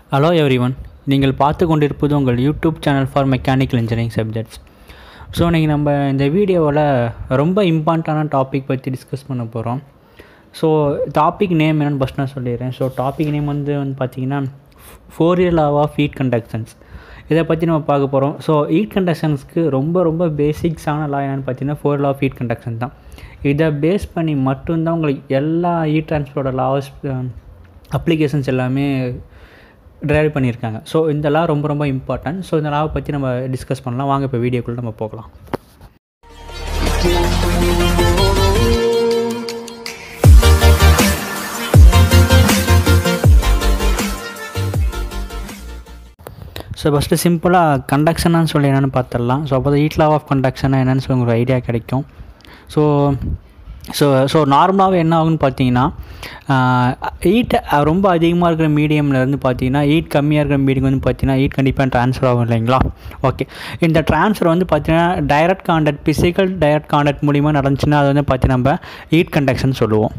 hello everyone நீங்கள் பார்த்து கொண்டிருப்பது உங்கள் YouTube channel for mechanical engineering subjects so இன்றைக்கி நம்ம இந்த வீடியோவில் ரொம்ப இம்பார்ட்டண்டான டாபிக் பற்றி டிஸ்கஸ் பண்ண போகிறோம் ஸோ டாபிக் நேம் என்னென்னு ஃபஸ்ட் நான் சொல்லிடுறேன் ஸோ டாபிக் நேம் வந்து வந்து பார்த்தீங்கன்னா Fourier law of heat conductions இதை பற்றி நம்ம பார்க்க போகிறோம் ஸோ ஹீட் கண்டக்ஷன்ஸ்க்கு ரொம்ப ரொம்ப பேசிக்ஸான லா என்னென்னு பார்த்தீங்கன்னா Fourier law of heat conduction தான் இதை பேஸ் பண்ணி மட்டும்தான் உங்களுக்கு எல்லா ஹீட் ட்ரான்ஸ்போர்ட் லாஸ் அப்ளிகேஷன்ஸ் எல்லாமே ட்ரைவ் பண்ணியிருக்காங்க ஸோ இந்த லா ரொம்ப ரொம்ப இம்பார்ட்டன்ட் ஸோ இந்த லாவை பற்றி நம்ம டிஸ்கஸ் பண்ணலாம் வாங்க இப்போ வீடியோக்குள்ளே நம்ம போகலாம் ஸோ ஃபஸ்ட்டு சிம்பிளாக கண்டக்ஷனான்னு சொல்லி என்னென்னு பார்த்துடலாம் ஸோ அப்போ ஹீட் லா ஆஃப் கண்டக்ஷனாக என்னென்னு சொல்லி உங்களுக்கு ஐடியா கிடைக்கும் ஸோ ஸோ ஸோ நார்மலாகவே என்ன ஆகுன்னு பார்த்தீங்கன்னா ஹீட் ரொம்ப அதிகமாக இருக்கிற மீடியமில் இருந்து பார்த்தீங்கன்னா ஹீட் கம்மியாக இருக்கிற மீடியம் வந்து பார்த்தீங்கன்னா ஹீட் கண்டிப்பாக ட்ரான்ஸ்ஃபர் ஆகும் இல்லைங்களா ஓகே இந்த ட்ரான்ஸ்ஃபர் வந்து பார்த்தீங்கன்னா direct contact physical direct contact மூலிமா நடந்துச்சுன்னா அது வந்து பார்த்தீங்கன்னா நம்ம ஹீட் கண்டக்ஷன் சொல்லுவோம்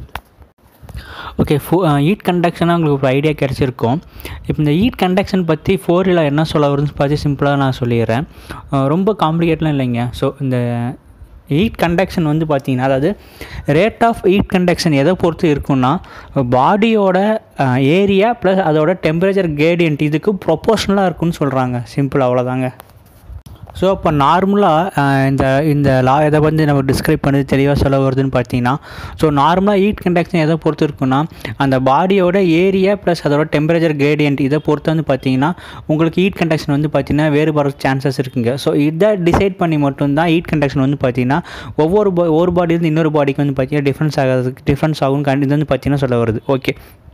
ஓகே ஃபோ ஹீட் கண்டக்ஷனாக உங்களுக்கு ஒரு ஐடியா கிடச்சிருக்கும் இப்போ இந்த ஹீட் கண்டக்ஷன் பற்றி ஃபோரில் என்ன சொல்ல வருதுன்னு பார்த்து சிம்பிளாக நான் சொல்லிடுறேன் ரொம்ப காம்ப்ளிகேட்லாம் இல்லைங்க ஸோ இந்த ஹீட் கண்டக்ஷன் வந்து பார்த்திங்கன்னா அதாவது ரேட் ஆஃப் ஹீட் கண்டக்ஷன் எதை பொறுத்து இருக்குன்னா பாடியோட ஏரியா ப்ளஸ் அதோட டெம்பரேச்சர் கேடியன்ட் இதுக்கு ப்ரொப்போஷ்னலாக இருக்குன்னு சொல்கிறாங்க சிம்பிள் அவ்வளோதாங்க ஸோ இப்போ நார்மலாக இந்த இந்த லா எதை வந்து நம்ம டிஸ்கிரைப் பண்ணி தெளிவாக சொல்ல வருதுன்னு பார்த்தீங்கன்னா ஸோ நார்மலாக ஹீட் கண்டக்ஷன் எதை பொறுத்து இருக்குன்னா அந்த பாடியோட ஏரியா ப்ளஸ் அதோட டெம்பரேச்சர் கிரேடியன்ட் இதை பொறுத்து வந்து பார்த்தீங்கன்னா உங்களுக்கு ஹீட் கண்டக்ஷன் வந்து பார்த்தீங்கன்னா வேறுபடுற சான்சஸ் இருக்குங்க ஸோ இதை டிசைட் பண்ணி மட்டும்தான் ஹீட் கண்டக்ஷன் வந்து பார்த்தீங்கன்னா ஒவ்வொரு பா ஒரு பாடியிலேருந்து இன்னொரு பாடிக்கு வந்து பார்த்தீங்கன்னா டிஃப்ரென்ஸ் ஆகிறதுக்கு டிஃப்ரென்ஸ் ஆகும் இது வந்து பார்த்தீங்கன்னா சொல்ல வருது ஓகே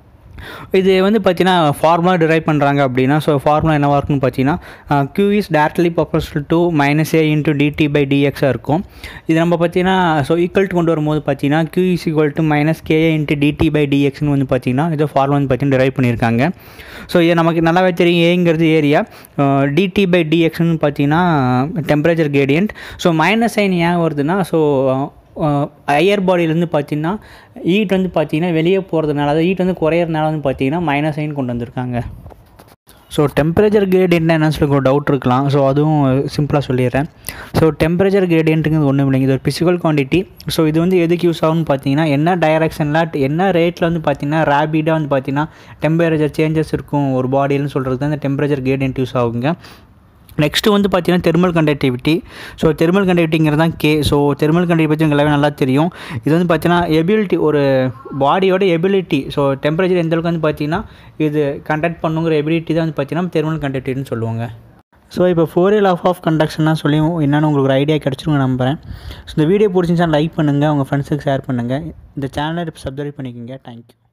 இது வந்து பார்த்தீங்கன்னா ஃபார்முலா டிரைவ் பண்ணுறாங்க அப்படின்னா ஸோ ஃபார்முலா என்னவாக இருக்குன்னு பார்த்தீங்கன்னா Q is directly proportional to minus A into dT by டிஎக்ஸாக இருக்கும் இது நம்ம பார்த்தீங்கன்னா ஸோ ஈக்குவல் கொண்டு வரும்போது பார்த்தீங்கன்னா Q is equal to minus kA into dT by டிஎக்ஸ்னு வந்து பார்த்தீங்கன்னா இது ஃபார்முலா வந்து பார்த்தீங்கன்னா டிரைவ் பண்ணியிருக்காங்க ஸோ இது நமக்கு நல்லாவே தெரியும் ஏங்கிறது ஏரியா டிடி பை டிஎக்ஸ்னு பார்த்தீங்கன்னா temperature gradient so minus sign ஏன் வருதுன்னா ஸோ ஹையர் பாடியிலேருந்து பார்த்தீங்கன்னா ஹீட் வந்து பார்த்தீங்கன்னா வெளியே போகிறதுனால அதாவது ஹீட் வந்து குறையிறதுனால வந்து பார்த்தீங்கன்னா மைனஸ் சைன் கொண்டு வந்திருக்காங்க ஸோ டெம்பரேச்சர் கிரேடியன்ட் என்னன்னு சொல்லி ஒரு டவுட் இருக்கலாம் ஸோ அதுவும் சிம்பிளாக சொல்லிடுறேன் ஸோ டெம்பரேச்சர் கிரேடியன்ட்டுங்கிறது ஒன்றும் இல்லைங்க இது ஒரு ஃபிசிக்கல் குவான்டிட்டி ஸோ இது வந்து எதுக்கு யூஸ் ஆகும்னு பார்த்தீங்கன்னா என்ன டைரக்ஷனில் என்ன ரேட்டில் வந்து பார்த்தீங்கன்னா ரேபிடாக வந்து பார்த்தீங்கன்னா டெம்பரேச்சர் சேஞ்சஸ் இருக்கும் ஒரு பாடியில்னு சொல்கிறது தான் இந்த டெம்பரேச்சர் கிரேடியன்ட் யூஸ் ஆகுங்க நெக்ஸ்ட்டு வந்து பார்த்தீங்கன்னா தெர்மல் கண்டக்டிவிட்டி ஸோ தெர்மல் கண்டக்டிங்கிறது தான் கே ஸோ தெர்மல் கண்டக்டிவிட்டி பற்றி உங்களுக்கு எல்லாமே நல்லா தெரியும் இது வந்து பார்த்தீங்கன்னா எபிலிட்டி ஒரு பாடியோட எபிலிட்டி ஸோ டெம்பரேச்சர் எந்த அளவுக்கு வந்து பார்த்தீங்கன்னா இது கண்டக்ட் பண்ணுங்கிற எபிலிட்டி தான் வந்து பார்த்தீங்கன்னா தெர்மல் கண்டக்டிவிட்டின்னு சொல்லுவாங்க ஸோ இப்போ ஃபோர் இயர் ஆஃப் ஆஃப் கண்டக்ஷன்லாம் சொல்லி என்னென்னு உங்களுக்கு ஒரு ஐடியா கிடச்சிருங்க நம்புகிறேன் ஸோ இந்த வீடியோ பிடிச்சிருந்துச்சா லைக் பண்ணுங்கள் உங்கள் ஃப்ரெண்ட்ஸுக்கு ஷேர் பண்ணுங்கள் இந்த சேனலை சப்ஸ்கிரைப் பண்ணிக்கோங்க தேங்க்யூ